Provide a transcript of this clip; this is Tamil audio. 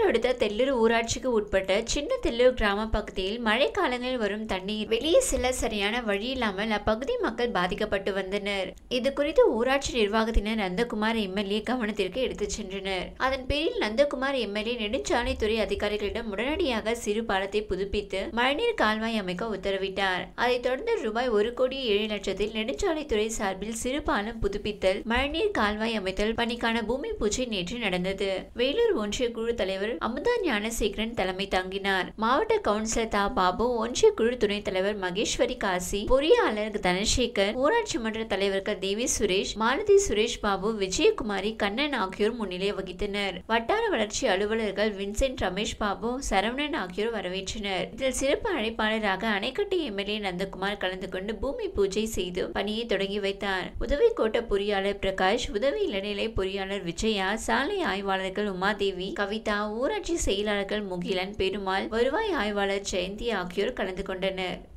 திருப்பத்தூர் அடுத்த தெல்லூர் ஊராட்சிக்கு உட்பட்ட சின்ன தெல்லூர் கிராம பகுதியில் மழை காலங்களில் வரும் தண்ணீர் வெளியே செல்ல சரியான வழி இல்லாமல் அப்பகுதி மக்கள் பாதிக்கப்பட்டு வந்தனர் இது குறித்து ஊராட்சி நிர்வாகத்தினர் நந்தகுமார் எம்எல்ஏ கவனத்திற்கு எடுத்துச் சென்றனர் அதன் பேரில் நந்தகுமார் எம்எல்ஏ நெடுஞ்சாலைத்துறை அதிகாரிகளிடம் உடனடியாக சிறு பாலத்தை புதுப்பித்து மழைநீர் கால்வாய் அமைக்க உத்தரவிட்டார் அதைத் தொடர்ந்து ரூபாய் ஒரு கோடி ஏழு லட்சத்தில் நெடுஞ்சாலைத்துறை சார்பில் சிறு பாலம் புதுப்பித்தல் மழைநீர் கால்வாய் அமைத்தல் பணிக்கான பூமி பூஜை நேற்று நடந்தது வேலூர் ஒன்றிய குழு தலைவர் அமுதா ஞானசேகரன் தலைமை தாங்கினார் மாவட்ட கவுன்சிலர் தா பாபு ஒன்றிய குழு துணைத் தலைவர் மகேஸ்வரி காசி பொறியாளர் தனசேகர் ஊராட்சி மன்ற தலைவர்கள் தேவி சுரேஷ் மாலதி சுரேஷ் பாபு விஜயகுமாரி கண்ணன் ஆகியோர் முன்னிலை வகித்தனர் வட்டார வளர்ச்சி அலுவலர்கள் வின்சென்ட் ரமேஷ் பாபு சரவணன் ஆகியோர் வரவேற்றனர் இதில் சிறப்பு அழைப்பாளராக அணைக்கட்டு எம்எல்ஏ நந்தகுமார் கலந்து கொண்டு பூமி பூஜை செய்து பணியை தொடங்கி வைத்தார் உதவி கோட்ட பொறியாளர் பிரகாஷ் உதவி இளநிலை பொறியாளர் விஜயா சாலை ஆய்வாளர்கள் உமாதேவி கவிதா ஊராட்சி செயலாளர்கள் முகிலன் பெருமாள் வருவாய் ஆய்வாளர் ஜெயந்தி ஆகியோர் கலந்து கொண்டனர்